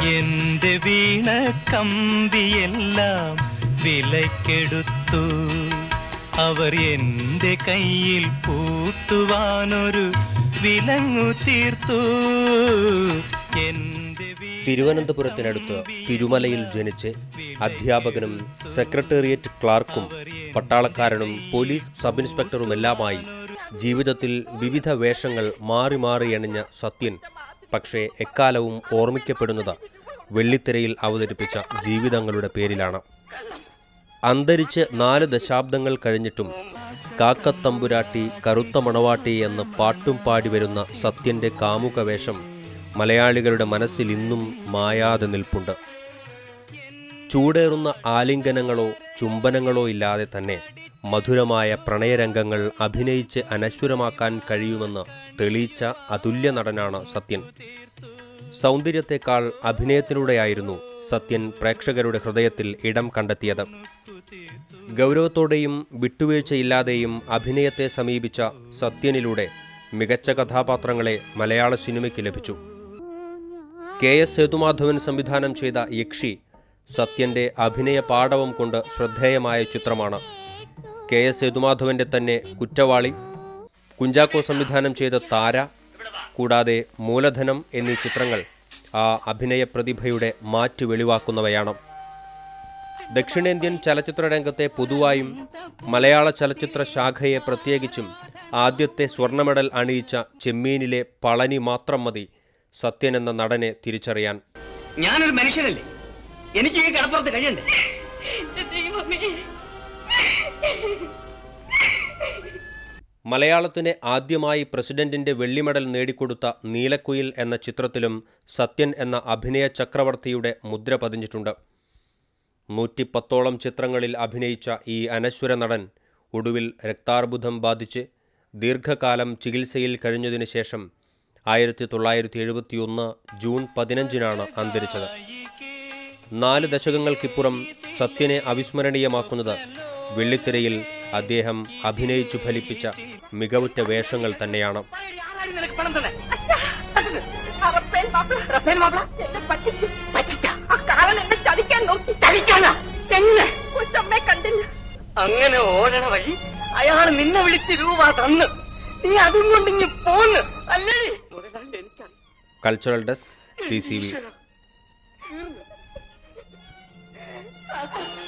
എന്റെ വീണ കമ്പിയെല്ലാം വിലക്കെടുത്തു അവർ എന്റെ കയ്യിൽ പൂട്ടുവാനൊരു വിലങ്ങു തീർത്തു എന്റെ വീണ തിരുവനന്തപുരത്തിനടുത്ത് തിരുമലയിൽ ജനിച്ച് അധ്യാപകനും സെക്രട്ടേറിയറ്റ് ക്ലാർക്കും പട്ടാളക്കാരനും പോലീസ് സബ് ഇൻസ്പെക്ടറുമെല്ലാമായി ജീവിതത്തിൽ വിവിധ വേഷങ്ങൾ മാറി മാറി അണിഞ്ഞ സത്യൻ പക്ഷേ എക്കാലവും ഓർമ്മിക്കപ്പെടുന്നത് വെള്ളിത്തിരയിൽ അവതരിപ്പിച്ച ജീവിതങ്ങളുടെ പേരിലാണ് അന്തരിച്ച് നാല് ദശാബ്ദങ്ങൾ കഴിഞ്ഞിട്ടും കാക്കത്തമ്പുരാട്ടി കറുത്ത മണവാട്ടി എന്ന് പാട്ടും പാടി വരുന്ന സത്യന്റെ കാമുക വേഷം മലയാളികളുടെ മനസ്സിൽ ഇന്നും മായാതെ നിൽപ്പുണ്ട് ചൂടേറുന്ന ആലിംഗനങ്ങളോ ചുംബനങ്ങളോ ഇല്ലാതെ തന്നെ മധുരമായ പ്രണയരംഗങ്ങൾ അഭിനയിച്ച് അനശ്വരമാക്കാൻ കഴിയുമെന്ന് തെളിയിച്ച അതുല്യ നടനാണ് സത്യൻ സൗന്ദര്യത്തെക്കാൾ അഭിനയത്തിലൂടെയായിരുന്നു സത്യൻ പ്രേക്ഷകരുടെ ഹൃദയത്തിൽ ഇടം കണ്ടെത്തിയത് ഗൗരവത്തോടെയും വിട്ടുവീഴ്ചയില്ലാതെയും അഭിനയത്തെ സമീപിച്ച സത്യനിലൂടെ മികച്ച കഥാപാത്രങ്ങളെ മലയാള സിനിമയ്ക്ക് ലഭിച്ചു കെ എസ് സേതുമാധവൻ സംവിധാനം ചെയ്ത യക്ഷി സത്യന്റെ അഭിനയ പാടവം കൊണ്ട് ശ്രദ്ധേയമായ ചിത്രമാണ് കെ എസ് സേതുമാധവന്റെ തന്നെ കുറ്റവാളി കുഞ്ചാക്കോ സംവിധാനം ചെയ്ത താര കൂടാതെ മൂലധനം എന്നീ ചിത്രങ്ങൾ ആ അഭിനയ പ്രതിഭയുടെ മാറ്റ് വെളിവാക്കുന്നവയാണ് ദക്ഷിണേന്ത്യൻ ചലച്ചിത്ര രംഗത്തെ പൊതുവായും മലയാള ചലച്ചിത്ര ശാഖയെ പ്രത്യേകിച്ചും ആദ്യത്തെ സ്വർണ്ണ മെഡൽ അണിയിച്ച ചെമ്മീനിലെ പളനി മാത്രം മതി സത്യൻ എന്ന നടനെ തിരിച്ചറിയാൻ ഞാനൊരു മനുഷ്യനല്ലേ എനിക്ക് ഈ കടപ്പുറത്ത് കഴിയണ്ടേ എന്റെ ദൈവമേ മലയാളത്തിന് ആദ്യമായി പ്രസിഡന്റിന്റെ വെള്ളി മെഡൽ നേടിക്കൊടുത്ത നീലക്കുയിൽ എന്ന ചിത്രത്തിലും സത്യൻ എന്ന അഭിനയ ചക്രവർത്തിയുടെ മുദ്ര പതിഞ്ഞിട്ടുണ്ട് നൂറ്റിപ്പത്തോളം ചിത്രങ്ങളിൽ അഭിനയിച്ച ഈ അനശ്വര നടൻ ഒടുവിൽ രക്താർബുദം ബാധിച്ച് ദീർഘകാലം ചികിത്സയിൽ കഴിഞ്ഞതിന് ശേഷം ആയിരത്തി തൊള്ളായിരത്തി എഴുപത്തിയൊന്ന് ജൂൺ പതിനഞ്ചിനാണ് അന്തരിച്ചത് നാല് ദശകങ്ങൾക്കിപ്പുറം സത്യനെ അവിസ്മരണീയമാക്കുന്നത് വെള്ളിത്തിരയിൽ അദ്ദേഹം അഭിനയിച്ചു ഫലിപ്പിച്ച മികവുറ്റ വേഷങ്ങൾ തന്നെയാണ് ആരാടി നിനക്ക് പണം തന്നെ റഫേൽ മാപ്പിള റഫേൽ മാപ്പിള എന്നെ പറ്റിച്ചു പറ്റിച്ച ആ കാലൻ എന്നെ ചതിക്കാൻ നോക്കി ചതിക്കാനാ എങ്ങനെ കൊച്ചമ്മയെ കണ്ടില്ല അങ്ങനെ ഓടണ വഴി അയാൾ നിന്നെ വിളിച്ച് രൂപ തന്ന് നീ അതും കൊണ്ടിങ്ങി പോന്ന് അല്ലേ മുതലാണ്ട് എനിക്കറിയാം cultural desk T C V ഈശ്വരാ. തീർന്നു.